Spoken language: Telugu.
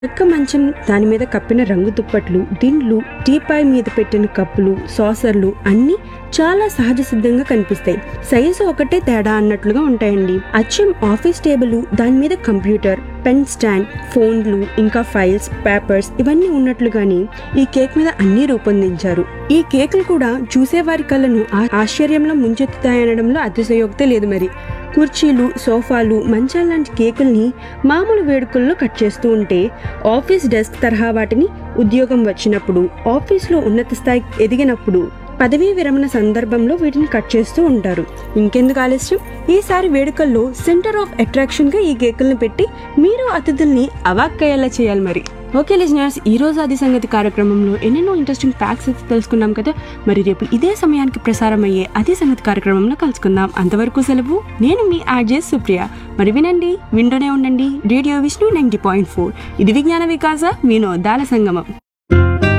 చెక్క మంచం దాని మీద కప్పిన రంగు దుప్పట్లు దిండ్లు టీపాయ్ మీద పెట్టిన కప్పులు సాసర్లు అన్నీ చాలా సహజ సిద్ధంగా కనిపిస్తాయి సైజు ఒకటే తేడా అన్నట్లుగా ఉంటాయండి అచ్చం ఆఫీస్ టేబుల్ దాని మీద కంప్యూటర్ పెన్ స్టాండ్ ఫోన్లు ఇంకా ఫైల్స్ పేపర్స్ ఇవన్నీ ఉన్నట్లుగానే ఈ కేక్ మీద అన్నీ రూపొందించారు ఈ కేకులు కూడా చూసేవారి కళ్ళను ఆ- ఆశ్చర్యంలో ముంచెత్తుతాయనడంలో అతిశయోక్తే లేదు మరి కుర్చీలు సోఫాలు మంచాల లాంటి కేకుల్ని మామూలు వేడుకల్లో కట్ చేస్తూ ఉంటే ఆఫీస్ డెస్క్ తరహా వాటిని ఉద్యోగం వచ్చినప్పుడు ఆఫీస్లో ఉన్నత స్థాయికి ఎదిగినప్పుడు పదవీ విరమణ సందర్భంలో వీటిని కట్ చేస్తూ ఉంటారు ఇంకెందుకు ఆలస్యం ఈసారి వేడుకల్లో సెంటర్ ఆఫ్ అట్రాక్షన్ గా ఈ కేకుల్ని పెట్టి మీరు అతిథుల్ని అవాక్కయ్యేలా చేయాలి మరి ఓకే లిజనర్స్ ఈ రోజు అది సంగతి కార్యక్రమంలో ఎన్నెన్నో ఇంట్రెస్టింగ్ ఫ్యాక్ట్స్ అయితే తెలుసుకున్నాం కదా మరి రేపు ఇదే సమయానికి ప్రసారం అయ్యే అది సంగతి కార్యక్రమంలో కలుసుకుందాం అంతవరకు సెలవు నేను మీ ఆర్జే సుప్రియ మరి వినండి వింటూనే ఉండండి radio Vishnu ninety point four ఇది విజ్ఞాన వికాస వినోదాల సంగమం